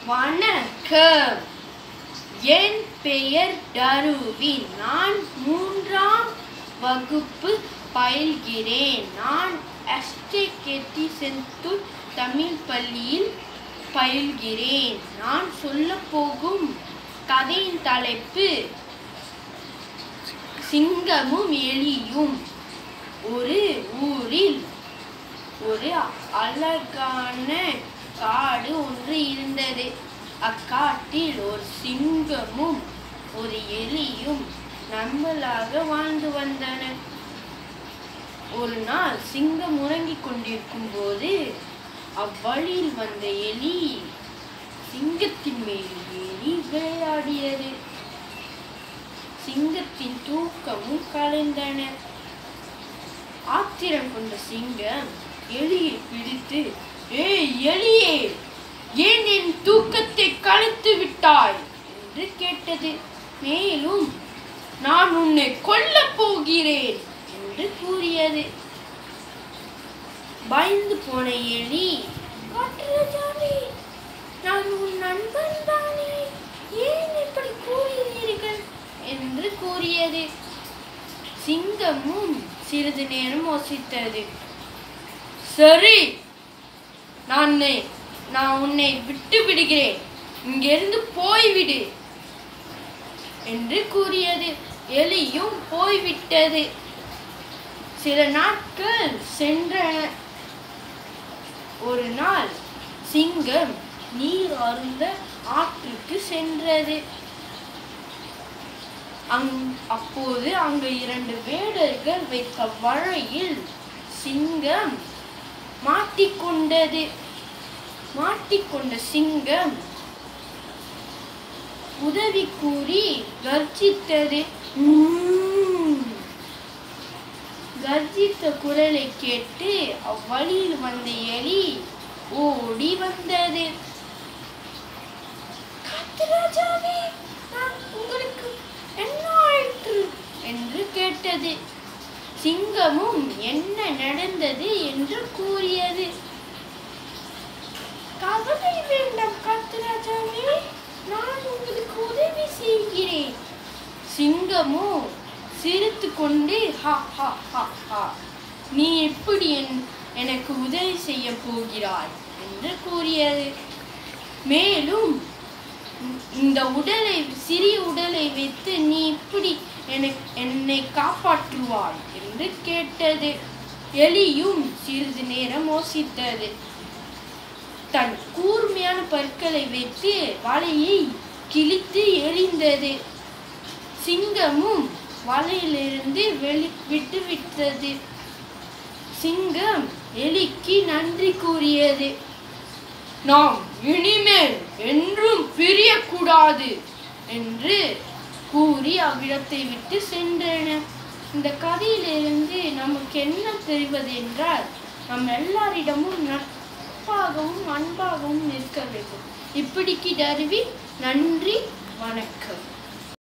வணக்கம் என் பெயர் டருவின் நான் மூன்றாம் வகுப்பு பயில்கிறேன் நான் எஸ்டே கெட்டி செந்தூர் தமிழ் பள்ளியில் பயில்கிறேன் நான் சொல்லப் போகும் கதையின் தலைப்பு சிங்கமும் எலியும் ஒரு ஊரில் ஒரு அழகான காடு ஒன்று இருந்தது அக்காட்டில் ஒரு சிங்கமும் ஒரு எலியும் நண்பர்களாக வாழ்ந்து வந்தன ஒரு நாள் சிங்கம் உறங்கிக் கொண்டிருக்கும் போது அவ்வழியில் வந்த எலி சிங்கத்தின் மேல் ஏறி விளையாடியது சிங்கத்தின் தூக்கமும் கலைந்தன ஆத்திரம் கொண்ட சிங்கம் எலியை பிடித்து ஏய் எலியே ஏன் என் தூக்கத்தை கலைத்து விட்டாய் என்று கேட்டது மேலும் நான் உன்னை கொல்லப் போகிறேன் என்று கூறியது பயந்து போன எலி காட்டுராஜாவே நான் உன் நண்பன் தானே ஏன் இப்படி கூறினீர்கள் என்று கூறியது சிங்கமும் சிறிது நேரம் யோசித்தது சரி நான் உன்னை- நான் உன்னை விட்டு விடுகிறேன் இங்கிருந்து போய்விடு என்று கூறியது எலியும் போய்விட்டது சில நாட்கள் சென்றன ஒரு நாள் சிங்கம் நீர் அருந்த ஆற்றுக்கு சென்றது அங் அப்போது அங்கு இரண்டு வேடர்கள் வைத்த வலையில் சிங்கம் மாட்டிக்கொண்டது மாட்டிக்கொண்ட சிங்கம் உதவி கூறி கர்ஜித்தது "உம்." கர்ஜித்த குரலை கேட்டு அவ்வழியில் வந்த எலி ஓடி வந்தது காத்துராஜாவே நான் உங்களுக்கு என்ன ஆயிற்று என்று கேட்டது சிங்கமும் என்ன நடந்தது என்று கூறியது கவலை வேண்டாம் காத்துராஜாவே நான் உங்களுக்கு உதவி செய்கிறேன் சிங்கமோ சிரித்து கொண்டு ஹா ஹா ஹா ஹா நீ எப்படி என் எனக்கு உதவி செய்ய போகிறாய் என்று கூறியது மேலும் இந்த உடலை சிறிய உடலை வைத்து நீ இப்படி எனக்கு என்னை காப்பாற்றுவாய் என்று கேட்டது எலியும் சிறிது நேரம் யோசித்தது தன் கூர்மையான பற்களை வைத்து வலையை கிழித்து எறிந்தது சிங்கமும் வலையிலிருந்து வெளி விட்டு விட்டது சிங்கம் எலிக்கு நன்றி கூறியது நாம் இனிமேல் என்றும் பிரியக்கூடாது என்று கூறி அவ்விடத்தை விட்டு சென்றன இந்த கதையிலிருந்து நமக்கு என்ன தெரிவது என்றால் நம் எல்லாரிடமும் நட்பாகவும் அன்பாகவும் இருக்க வேண்டும் இப்படிக்கு டருவி நன்றி வணக்கம்